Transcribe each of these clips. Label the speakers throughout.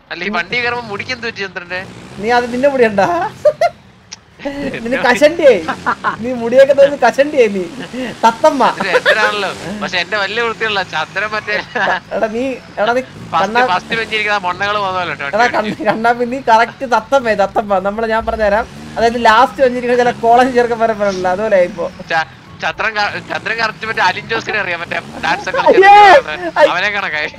Speaker 1: അല്ല ഈ വണ്ടി കയറുമ്പോ മുടിക്കെന്ത് പറ്റി ചന്ദ്രന്റെ
Speaker 2: നീ അത് നിന്നെ മുടിയണ്ട നിന് കഷണ്ടിയായി നീ മുടിയൊക്കെ തോന്നി കഷണ്ടിയായി നീ തത്തമ്മ
Speaker 1: ഇത് എന്തിനാണല്ലോ പക്ഷെ എന്റെ വലിയ വൃത്തിയുള്ള ചന്ദ്രൻ മറ്റേ
Speaker 2: എടാ നീ എടാ നീ കണ്ണാ
Speaker 1: ഫസ്റ്റ് ഫസ്റ്റ് വെച്ചിരിക്കുന്ന മൊണ്ണകള്
Speaker 2: എടാ കണ്ണ- കണ്ണാപ്പി നീ കറക്റ്റ് തത്തമ്മേ തത്തമ്മ നമ്മളെ ഞാൻ പറഞ്ഞുതരാം അതായത് ലാസ്റ്റ് വന്നിരിക്കുന്ന ചില കോളേജ് ചെറുക്കൻ പറയപ്പെടില്ല അതുപോലെ ഇപ്പൊ
Speaker 1: ചന്ദ്രൻ ക- ചന്ദ്രൻ കറക്റ്റ് മറ്റേ അലിൻ ജോസിനെ അറിയാം മറ്റേ ഡാൻസ് ഒക്കെ
Speaker 2: അയ്യേ!
Speaker 1: കളിച്ചിട്ട് അവനെ കണക്കായി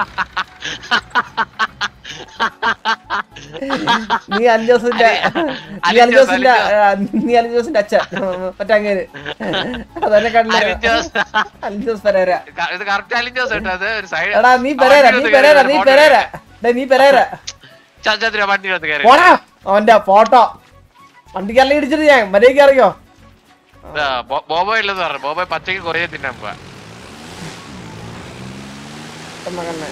Speaker 2: നീ അലിജോസിന്റെ നീ അലിജോസിന്റെ ആ, നീ അലിജോസിന്റെ അച്ഛൻ മറ്റേ അങ്ങേര് അതന്നെ കണ്ടില്ല
Speaker 1: അലിൻ ജോസ്
Speaker 2: അലിജോസ് പെരേര
Speaker 1: ക- ഇത് കറക്റ്റ് അലിൻ ജോസ് കേട്ടോ അത് ഒരു സൈഡ്
Speaker 2: എടാ നീ പെരേര നീ പെരേര നീ പെരേര ഡേ നീ പെരേര
Speaker 1: ചന്ദ്ര വണ്ടിയിലൊന്ന് കയറി
Speaker 2: പോടാ അവന്റെ ഫോട്ടോ വണ്ടിക്കല്ല ഇടിച്ചിട്ട് ഞാൻ മര്യാദക്ക് അറിയോ
Speaker 1: ഇതാ, ബോ- ബോബോ ഇല്ലെന്ന് പറഞ്ഞു ബോബോ പച്ചക്ക് കുറേ തിന്നാൻ പോവാ
Speaker 2: മകന്നെ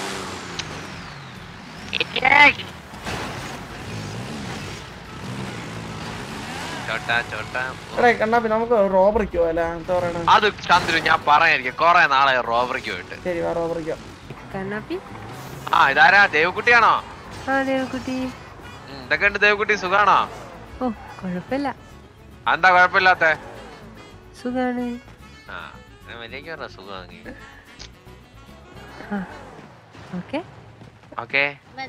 Speaker 1: ചോട്ടാ ചോട്ടാ
Speaker 2: എടേ കണ്ണാപ്പി നമുക്ക് റോബറിക്കോ അല്ല എന്താ പറയണ
Speaker 1: അത് ചന്ദ്രു ഞാൻ പറയായിരിക്കും കൊറേ നാളെ റോബറിക്ക് പോയിട്ട്
Speaker 2: ശരി വാ റോബറിക്കോ
Speaker 3: കണ്ണാപ്പി
Speaker 1: ആ ഇതാരാ ദേവക്കുട്ടിയാണോ
Speaker 3: ആ ദേവക്കുട്ടി
Speaker 1: ഉം, എന്തൊക്കെയുണ്ട് ദേവക്കുട്ടി സുഖാണോ
Speaker 3: ഓ കുഴപ്പമില്ല
Speaker 1: എന്താ കുഴപ്പമില്ലാത്ത
Speaker 3: സുഖാണ്
Speaker 1: ആ ഞാൻ വലിയേക്ക് പറഞ്ഞ സുഖമാണെങ്കി
Speaker 3: ആ ഓക്കെ
Speaker 1: ഓക്കെ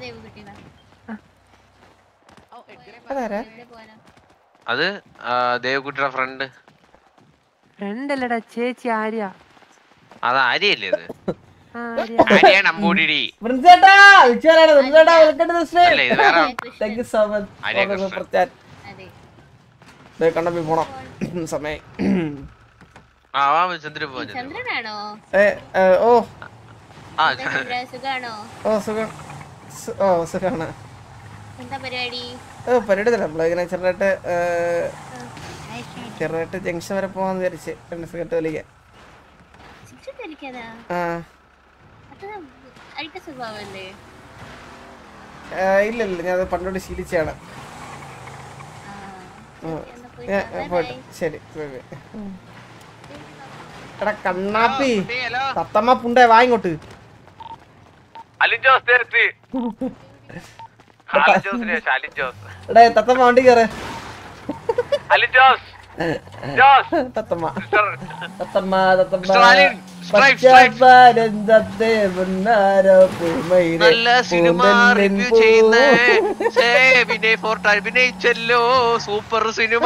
Speaker 2: അതാരാ
Speaker 1: അത് ആ, ദേവക്കുട്ടിയുടെ ഫ്രണ്ട്
Speaker 3: ഫ്രണ്ട് അല്ലടാ ചേച്ചി ആര്യ
Speaker 1: അത് ആര്യല്ലേ ഇത്
Speaker 3: ആ ആര്യ
Speaker 1: ആര്യ നമ്പൂടിരി
Speaker 2: വൃന്ദേട്ടാ വിളിച്ചാലാണ് വൃന്ദേട്ടാ വെൽക്കം ടു ദ
Speaker 1: അല്ല ഇത് വേറെ
Speaker 2: thank you so
Speaker 1: Arya
Speaker 2: much
Speaker 1: Krishnan.
Speaker 2: പ്രത്യാൻ ദേ കണ്ണാപ്പി പോണം സമയം
Speaker 1: ആ വാ ചന്ദ്രു പോ ചന്ദ്രു
Speaker 4: ചന്ദ്രനാണോ
Speaker 2: ഏ ഏ, ഓ
Speaker 1: ആ
Speaker 4: ചന്ദ്ര സുഖാണോ
Speaker 2: ഓ സുഖം സു- ഓ സുഖാണ്
Speaker 4: എന്താ പരിപാടി
Speaker 2: ഓ പരിപാടി നമ്മളിങ്ങനെ ചെറുതായിട്ട് ഏ, ചെറുതായിട്ട് ജംഗ്ഷൻ വരെ പോകാന്ന് വിചാരിച്ച് രണ്ട് സിഗരറ്റ് വലിക്കാൻ
Speaker 4: ശിക്ഷ ധരിക്കാതാ
Speaker 2: ആ
Speaker 4: അത് അഴിട്ട സ്വഭാവല്ലേ
Speaker 2: ഏ, ഇല്ല ഇല്ല ഞാൻ അത് പണ്ടോട്ട് ശീലിച്ചാണ്
Speaker 4: ആ,
Speaker 2: ഉം.
Speaker 4: എന്നാ പോയി
Speaker 2: ഞാൻ
Speaker 4: വാ,
Speaker 2: പോട്ടെ
Speaker 4: bye.
Speaker 2: ശരി ബൈ ബൈ എടാ കണ്ണാപ്പി
Speaker 1: ഹലോ
Speaker 2: തത്തമ്മ പുണ്ടേ വാങ്ങിങ്ങോട്ട്
Speaker 1: അലിൻ ജോസ് തേർത്തി അലിൻ ജോസിന് ശേഷം അലിൻ ജോസ്
Speaker 2: എടാ തത്തമ്മ വണ്ടി കയറ്
Speaker 1: അലിൻ ജോസ് ജോസ്
Speaker 2: തത്തമ്മ
Speaker 1: മിസ്റ്റർ
Speaker 2: തത്തമ്മ തത്തമ്മ
Speaker 1: മിസ്റ്റർ അലിൻ, strike, strike.
Speaker 2: പച്ചപ്പാരന്തത്തെ പൊന്നാരോ പൂമയിലെ
Speaker 1: നല്ല സിനിമ
Speaker 2: പൂന്തല്ലിൻ
Speaker 1: റിവ്യൂ
Speaker 2: പൂ.
Speaker 1: ചെയ്യുന്ന വിനയ് ഫോർട്ട് അഭിനയിച്ചല്ലോ സൂപ്പർ സിനിമ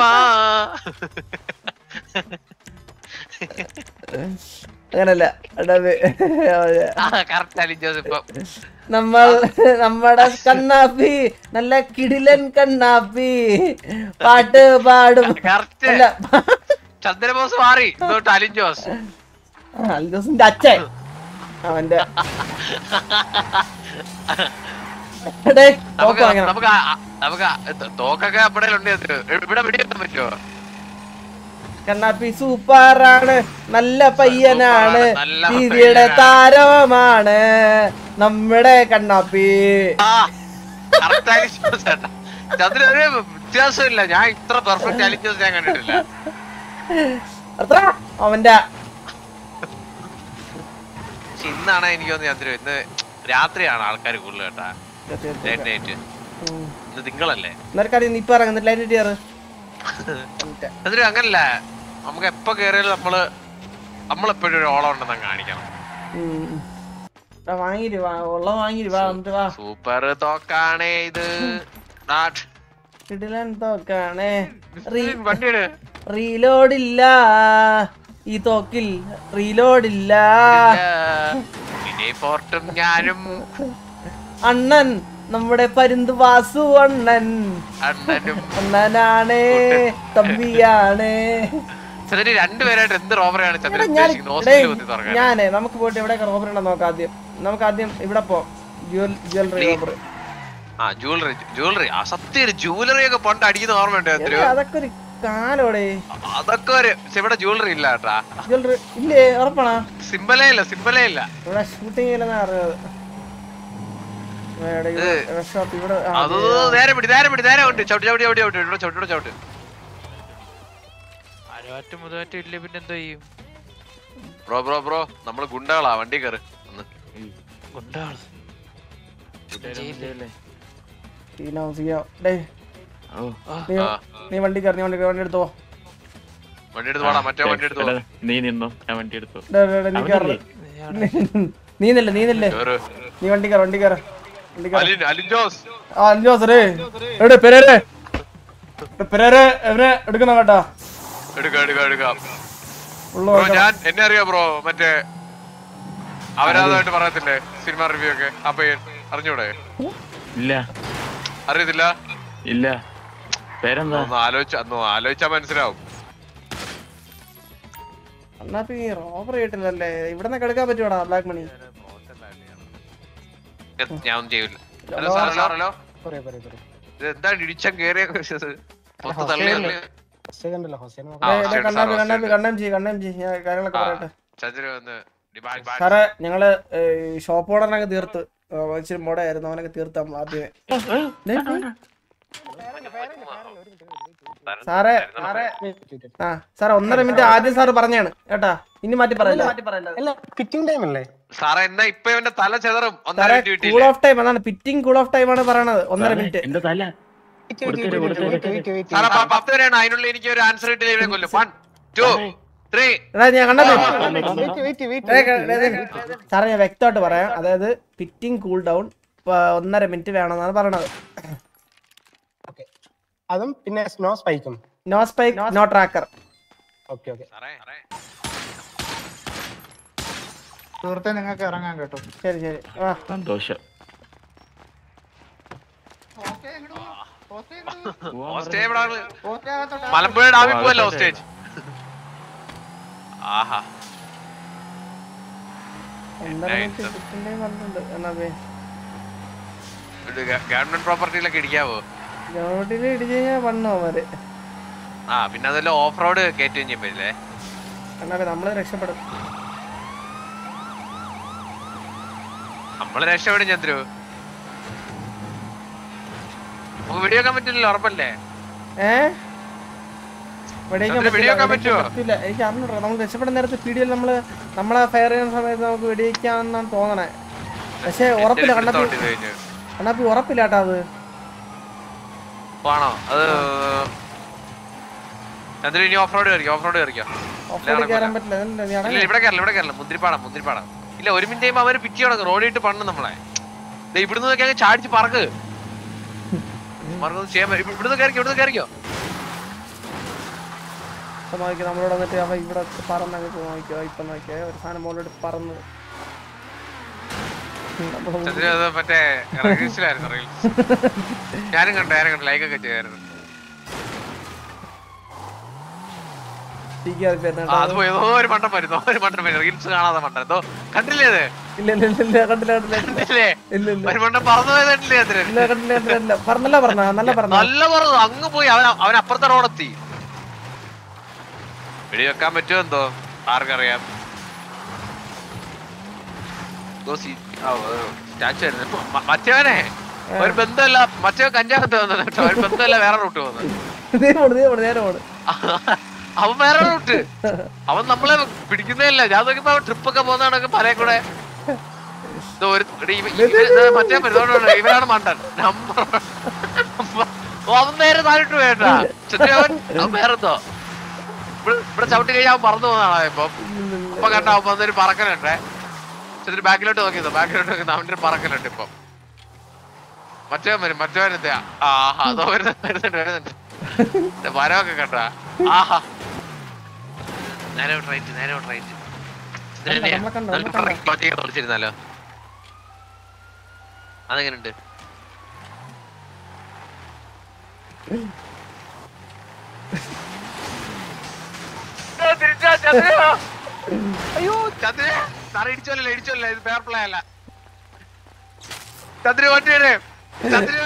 Speaker 2: അങ്ങനല്ല എടാ വേ-
Speaker 1: കറക്റ്റ് അലിൻ ജോസ് ഇപ്പൊ
Speaker 2: നമ്മൾ നമ്മുടെ കണ്ണാപ്പി നല്ല കിടിലൻ കണ്ണാപ്പി പാട്ട് പാടും
Speaker 1: കറക്റ്റ്
Speaker 2: അല്ല
Speaker 1: ചന്ദ്രബോസ് മാറി ഇതോട്ട് അലിൻ ജോസ്
Speaker 2: അൽദോസിന്റെ അച്ഛൻ അവന്റെ എടേ,
Speaker 1: നമുക്ക്
Speaker 2: തോക്ക് വാങ്ങണം.
Speaker 1: നമുക്ക് ആ- ആ- നമുക്ക് ആ- ത- തോക്കൊക്കെ നമ്മുടെ ഉണ്ട് ഇവിടെ വെടിവെക്കാൻ പറ്റുമോ
Speaker 2: കണ്ണാപ്പി സൂപ്പറാണ് നല്ല പയ്യനാണ്
Speaker 1: സൂപ്പറാണ്, നല്ല
Speaker 2: ടിവിയുടെ
Speaker 1: പയ്യനാണ്.
Speaker 2: താരമാണ് നമ്മുടെ കണ്ണാപ്പി
Speaker 1: ആ കറക്റ്റ് അലിൻ ജോസ് ചേട്ടാ ചന്ദ്ര ഒരു വ്യത്യാസമില്ല ഞാൻ ഇത്ര പെർഫെക്റ്റ് അലിൻ ജോസ് ഞാൻ കണ്ടിട്ടില്ല
Speaker 2: അത്ര അവന്റെ
Speaker 1: പക്ഷെ ഇന്നാണ് എനിക്ക് തോന്നുന്നത് ചന്ദ്ര ഇന്ന് രാത്രിയാണ് ആൾക്കാർ കൂടുതൽ കേട്ടാ ലേറ്റ് നൈറ്റ്
Speaker 2: ഉം.
Speaker 1: ഇന്ന് തിങ്കളല്ലേ
Speaker 2: നിനക്കറിയാം നീ ഇപ്പൊ ഇറങ്ങുന്നില്ല ലൈൻ കയറ്
Speaker 1: ചന്ദ്ര അങ്ങനല്ല നമുക്ക് എപ്പോ കേറിയാലും നമ്മള് നമ്മളെപ്പോഴും ഒരു ഓളം ഉണ്ടെന്ന് കാണിക്കണം
Speaker 2: ഉം. എടാ, വാങ്ങിര് വാ ഉള്ള വാങ്ങിര് വാ എന്നിട്ട് വാ
Speaker 1: സൂപ്പർ തോക്കാണേ ഇത് നാട്ട്
Speaker 2: കിടിലൻ തോക്കാണ് റീ-
Speaker 1: വണ്ടിയുടെ
Speaker 2: റീലോഡില്ല ഈ തോക്കിൽ റീലോഡില്ല
Speaker 1: വിനയ് ഫോർട്ടും ഞാനും
Speaker 2: അണ്ണൻ നമ്മുടെ പരുന്ത് വാസു അണ്ണൻ
Speaker 1: അണ്ണനും
Speaker 2: അണ്ണനാണ് തമ്പിയാണ്
Speaker 1: ചന്ദ്രൻ രണ്ടുപേരായിട്ട് എന്ത് റോബറിയാണ്
Speaker 2: എടാ,
Speaker 1: ചന്ദ്രൻ
Speaker 2: ഞാൻ
Speaker 1: ഉദ്ദേശിക്കുന്നത് ഹോസ്പിറ്റലിൽ കുത്തി തുറക്കാൻ
Speaker 2: ഞാനേ നമുക്ക് പോയിട്ട് എവിടെ റോബറി ഉണ്ടോ നോക്കാം ആദ്യം നമുക്ക് ആദ്യം ഇവിടെ പോ ജ്വല്ലറി റോബറി
Speaker 1: ആ ജുവലറി ജുവലറി ആ സത്യം ജുവലറി ഒക്കെ പണ്ട് അടിക്കുന്ന ഓർമ്മയുണ്ട് ചന്ദ്രു
Speaker 2: അതൊക്കെ ഒരു കാലോടെ
Speaker 1: അതൊക്കെ ഒരു പക്ഷെ ഇവിടെ ജുവലറി ഇല്ല കേട്ടാ
Speaker 2: ജ്വല്ലറി ഇല്ലേ ഉറപ്പാണോ
Speaker 1: സിമ്പലേ ഇല്ല സിമ്പലേ ഇല്ല
Speaker 2: ഇവിടെ ഷൂട്ടിംഗ് ഇല്ലെന്നാ അറിഞ്ഞത് ഇവിടെ ഇവിടെ ഷോപ്പ് ഇവിടെ ആ,
Speaker 1: അത് നേരെ പിടി നേരെ പിടി നേരെ ഉണ്ട് ചവിട്ടി ചവിട്ടി ചവിട്ടി ചവിട്ടി ഇവിടെ ചവിട്ടി ഇവിടെ ചവിട്ടി അരവാറ്റും മുതലാറ്റും ഇല്ല പിന്നെ എന്തോ ചെയ്യും ബ്രോ ബ്രോ ബ്രോ നമ്മള് ഗുണ്ടകളാ വണ്ടി കയറ് ഒന്ന് ഗുണ്ടകള്
Speaker 2: സീനോ സീനോ ഡേയ്
Speaker 5: ഓ
Speaker 2: നീ
Speaker 1: ആ.
Speaker 2: നീ വണ്ടി കയറി നീ വണ്ടി കയറി, വണ്ടി എടുത്തോ
Speaker 1: വണ്ടി എടുത്ത് പോടാ മറ്റേ വണ്ടി എടുത്ത് പോ.
Speaker 5: എടാ, നീ നിന്നോ ഞാൻ വണ്ടി എടുത്തു
Speaker 2: ഡേ, ഡേ, ഡേ, നീ കയറി നീ നില്ല നീ നില്ലേ
Speaker 1: കേറ്.
Speaker 2: നീ വണ്ടി കയറി വണ്ടി കയറി വണ്ടി കയറി
Speaker 1: അലിൻ അലിൻ ജോസ്
Speaker 2: ആ അഞ്ചു ദിവസം എവിടെ പെരേരെ പെരേരെ എവനെ എടുക്കുന്ന കേട്ടാ
Speaker 1: എടുക്കാം എടുക്കാം എടുക്കാം
Speaker 2: ഉള്ളു
Speaker 1: ബ്രോ ഞാൻ എന്നെ അറിയാ ബ്രോ മറ്റേ അവരാതായിട്ട് പറയത്തില്ലേ സിനിമ റിവ്യൂ ഒക്കെ ആ പയ്യൻ അറിഞ്ഞൂടെ
Speaker 5: ഇല്ല
Speaker 1: അറിയത്തില്ല
Speaker 5: ഇല്ല പേരെന്താ
Speaker 1: ഒന്ന് ആലോചിച്ച ഒന്ന് ആലോചിച്ചാ മനസ്സിലാവും
Speaker 2: എന്നാ ഇപ്പൊ ഈ റോബർ ആയിട്ടില്ലല്ലേ ഇവിടെ നിന്ന് എടുക്കാൻ പറ്റുവാടാ ബ്ലാക്ക് മണി
Speaker 1: ഞാൻ ഒന്നും ചെയ്യൂല ഹലോ സാർ ഹലോ ഹലോ ഇത് എന്താണ് ഇടിച്ചം കേറിയ മൊത്തം തള്ളിയല്ലേ ആ, ശരി,
Speaker 2: കണ്ണാപ്പി
Speaker 1: സാർ,
Speaker 2: കണ്ണാപ്പി
Speaker 1: ശരി.
Speaker 2: കണ്ണാം ചെയ്യും കണ്ണാം ചെയ്യും ഞാൻ കാര്യങ്ങളൊക്കെ
Speaker 1: ആ,
Speaker 2: പറയട്ടെ
Speaker 1: ചന്ദ്രൻ വന്ന് ഡിബാ- ഡിബാ-
Speaker 2: സാറേ ഞങ്ങള് ഷോപ്പ് ഓർഡറിനൊക്കെ തീർത്ത് ആ, ഇച്ചിരി മോഡായിരുന്നു അവനൊക്കെ തീർത്ത ആദ്യമേ ദേ, ദേ. സാറേ സാറേ ആ സാറേ ഒന്നര മിനിറ്റ് ആദ്യം സാറ് പറഞ്ഞാണ് കേട്ടാ ഇനി മാറ്റി പറയില്ല
Speaker 1: സാറേ എന്നാ ഇപ്പൊ ഇവന്റെ തല ചെതറും ഒന്നര
Speaker 2: സാറേ
Speaker 1: മിനിറ്റ്
Speaker 2: കൂൾ
Speaker 1: കിട്ടിയില്ലേ
Speaker 2: ഓഫ് ടൈം അതാണ് പിറ്റിംഗ് കൂൾ ഓഫ് ടൈം ആണ് പറയണത് ഒന്നര മിനിറ്റ്
Speaker 5: എന്റെ തല കൊടുത്തേരെ കൊടുത്തേരെ
Speaker 1: സാറേ പ- പത്ത് വരെയാണ് അതിനുള്ളിൽ എനിക്ക് ഒരു ആൻസർ കിട്ടില്ല ഇവനെ കൊല്ലും വൺ ടു ത്രീ
Speaker 2: എടാ ഞാൻ കണ്ണാപ്പി സാറേ ഞാൻ വ്യക്തമായിട്ട് പറയാം അതായത് പിറ്റിംഗ് കൂൾ ഡൗൺ ഒന്നര മിനിറ്റ് വേണമെന്നാണ് പറയണത്
Speaker 6: അതും പിന്നെ സ്നോ സ്പൈക്കും
Speaker 2: no spike no tracker
Speaker 6: okay okay
Speaker 1: സാറേ സാറേ
Speaker 7: സുഹൃത്തെ നിങ്ങൾക്ക് ഇറങ്ങാൻ കേട്ടോ
Speaker 2: ശരി ശരി ആ
Speaker 5: സന്തോഷം
Speaker 1: ഹോസ്റ്റേ എവിടാണ് മലമ്പുഴ ഡാമിൽ പോവല്ലോ ഹോസ്റ്റേജ് ആഹാ
Speaker 2: ഒന്നര മിനിറ്റ് കിട്ടുന്നേ പറഞ്ഞിട്ടുണ്ട് കണ്ണാപ്പി
Speaker 1: ഇത് ഗവൺമെന്റ് പ്രോപ്പർട്ടിയിലൊക്കെ ഇടിക്കാവോ
Speaker 2: ഗ്രൗണ്ടിൽ ഇടിച്ചു കഴിഞ്ഞാൽ വണ്ണു അവര്
Speaker 1: ആ പിന്നെ അതെല്ലാം ഓഫ് റോഡ് കയറ്റുകയും ചെയ്യാൻ പറ്റില്ലേ
Speaker 2: കണ്ണാപ്പി നമ്മള് രക്ഷപ്പെടും
Speaker 1: നമ്മള് രക്ഷപ്പെടും ചന്ദ്രു നമുക്ക് വെടിവെക്കാൻ പറ്റില്ലല്ലോ ഉറപ്പല്ലേ
Speaker 2: ഏ വെടിവെക്കാൻ
Speaker 1: ചന്ദ്രൻ
Speaker 2: പറ്റില്ല,
Speaker 1: വെടിവെക്കാൻ
Speaker 2: വെടിവെക്കാൻ
Speaker 1: പറ്റുമോ?
Speaker 2: പറ്റില്ല എനിക്ക് അറിഞ്ഞൂടാ നമ്മൾ രക്ഷപ്പെടുന്ന നേരത്തെ പീഡിയൽ നമ്മള് നമ്മളെ ഫയർ ചെയ്യുന്ന സമയത്ത് നമുക്ക് വെടിവെക്കാന്നാണ് തോന്നണേ പക്ഷെ ഉറപ്പില്ല
Speaker 1: എന്റെ
Speaker 2: കണ്ണാപ്പി
Speaker 1: അടുത്ത് കഴിഞ്ഞു
Speaker 2: കണ്ണാപ്പി ഉറപ്പില്ല കേട്ടോ അത്
Speaker 1: ആണോ അത് ചന്ദ്രു ഇനി ഓഫ് റോഡ് കയറിക്കോ ഓഫ് റോഡ് കയറിക്കോ
Speaker 2: ഓഫ് റോഡ് കയറാൻ പറ്റില്ല അതല്ല, നീ
Speaker 1: ഇല്ല
Speaker 2: അടങ്ങ്.
Speaker 1: ഇവിടെ കയറില്ല ഇവിടെ കയറില്ല മുന്തിരിപ്പാടം മുന്തിരിപ്പാടം ഇല്ല ഒരു മിനിറ്റ് കഴിയുമ്പോ അവര് പിറ്റി തുടങ്ങും റോഡിട്ട് പണ്ണും നമ്മളെ ദേ ഇവിടുന്ന് നോക്കി അങ്ങ് ചാടിച്ച് പറക്ക് മറക്കൊന്നും ചെയ്യാൻ പറ്റും ഇവിടുന്ന് കയറിക്കോ ഇവിടുന്ന് കയറിക്കോ
Speaker 2: ഇപ്പൊ നോക്കിയോ നമ്മളോട് വന്നിട്ട് അവ ഇവിടെ പറന്നങ്ങ് നോക്കിയോ ഇപ്പൊ നോക്കിയോ ഒരു സാധനം മുകളിലോട്ട് പറന്ന് നമ്മള്
Speaker 1: ചന്ദ്രൻ അത് മറ്റേ റീൽസിലായിരുന്നു റീൽസ് ഞാനും കണ്ടു ഞാനും കണ്ടു ലൈക്കൊക്കെ ചെയ്യായിരുന്നു
Speaker 2: ഇരിക്കാതെ പോയിരുന്നു
Speaker 1: ആ
Speaker 2: കേട്ടോ.
Speaker 1: അത് പോയി ഏതോ ഒരു മണ്ടം വരുന്നു ഒരു മണ്ടം വരും റീൽസ് കാണാതെ മണ്ടം എന്തോ കണ്ടില്ലേ അത്
Speaker 2: ഇല്ല ഇല്ല ഇല്ല ഇല്ല കണ്ടില്ല കണ്ടില്ല കണ്ടില്ല.
Speaker 1: കണ്ടില്ലേ
Speaker 2: ഇല്ല ഇല്ല
Speaker 1: ഒരു മണ്ടം പറന്നു പോയത് കണ്ടില്ലേ ചന്ദ്രൻ
Speaker 2: ഇല്ല കണ്ടില്ല കണ്ടില്ല കണ്ടില്ല പറഞ്ഞല്ല പറഞ്ഞ നല്ല പറഞ്ഞ
Speaker 1: നല്ല പറഞ്ഞു അങ്ങ് പോയി അവൻ അവൻ അപ്പുറത്തെ റോഡെത്തി വെടിവെക്കാൻ പറ്റുമോ എന്തോ ആർക്കറിയാം സ്റ്റാച്ചു ആയിരുന്നു ഇപ്പൊ മ- മറ്റവനെ ഒരു ബന്ധമല്ല മറ്റേ കഞ്ചാവത്ത് വന്നത് കേട്ടോ ഒരു ബന്ധമല്ല വേറെ റൂട്ട് പോകുന്നത്
Speaker 2: നീ പോണ് നീ പോണ് നേരെ പോണ്
Speaker 1: അവൻ വേറെ റൂട്ട് അവൻ നമ്മളെ പിടിക്കുന്നതല്ല ഞാൻ നോക്കുമ്പോ അവൻ ട്രിപ്പ് ഒക്കെ പോകുന്നതാണൊക്കെ പല കൂടെ ഇത് ഒരു എടീ, ഇവ- ഇവ- ഇത് മറ്റേ പരിപാടി ഇവനാണ് മണ്ടൻ നമ്പർ ഓ, അവൻ നേരെ താഴോട്ട് വേണ്ട ചെറിയ അവൻ അവൻ വേറെന്തോ ഇവിടെ ഇവിടെ ചവിട്ടി കഴിഞ്ഞാൽ അവൻ പറന്നു പോകുന്നതാണ് ഇപ്പൊ ഇപ്പൊ കണ്ട അവൻ വന്നൊരു പറക്കലുണ്ടേ ചെറിയ ബാക്കിലോട്ട് നോക്കിയതോ ബാക്കിലോട്ട് നോക്കിയത് അവന്റെ ഒരു പറക്കലുണ്ട് ഇപ്പൊ മറ്റവൻ വരും മറ്റവൻ എത്തിയാ ആഹാ അതോ വരുന്നുണ്ട് വരുന്നുണ്ട് വരുന്നുണ്ട് ദേ മരമൊക്കെ കേട്ടാ ആഹാ നേരെ റൈറ്റ് നേരെ റൈറ്റ്
Speaker 2: കണ്ടോ, നമ്മളെ കണ്ടോ, നമ്മളെ കണ്ടോ?
Speaker 1: വിളിച്ചിരുന്നാലോ അതെങ്ങനുണ്ട് അയ്യോ ചന്ദ്ര സാറേ ഇടിച്ചോല്ലേ ഇടിച്ചോല്ലേ ഇത് ഫെയർ പ്ലേ അല്ല ചന്ദ്ര വണ്ടിയുടെ ചന്ദ്ര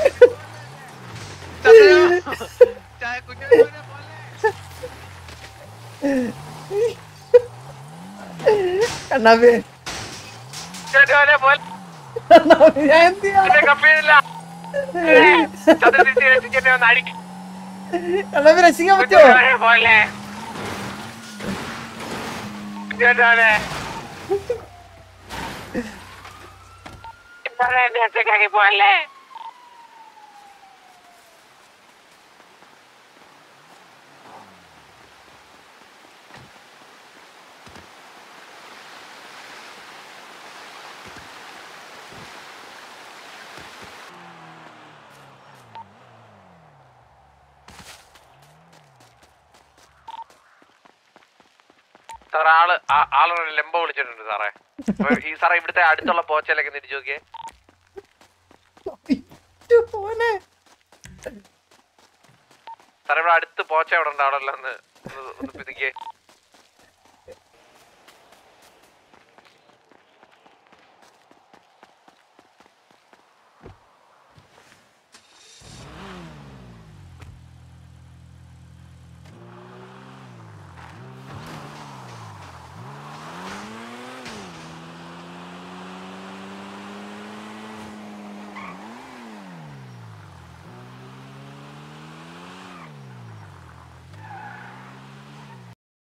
Speaker 1: ചന്ദ്ര കുഞ്ഞു പോലെ
Speaker 2: കണ്ണാപ്പി
Speaker 1: കുഞ്ഞുമോനെ പോലെ
Speaker 2: കണ്ണാപ്പി ഞാൻ എന്ത് ചെയ്യാ?
Speaker 1: എന്നെ കപ്പിയില്ല ചന്ദ്ര തിരിച്ച് രക്ഷിക്കട്ടെ ഒന്ന് അടിക്കും
Speaker 2: കണ്ണാപ്പി രക്ഷിക്കാൻ പറ്റുമോ
Speaker 1: കുഞ്ഞുമോനെ പോലെ കുഞ്ഞുമോനെ സാറേ എന്നെ ഒറ്റയ്ക്കാക്കി പോയല്ലേ സാറേ ആള് ആ- ആളൊരു ലെമ്പ വിളിച്ചിട്ടുണ്ട് സാറേ അപ്പൊ ഈ സാറേ ഇവിടുത്തെ അടുത്തുള്ള പോച്ചയിലൊക്കെ തിരിച്ചു നോക്കിയേ
Speaker 2: മോനെ
Speaker 1: സാറേ ഇവിടെ അടുത്ത് പോച്ച എവിടെ ഉണ്ട് അവിടെ ഒന്ന് ഒന്ന് പിതിക്കേ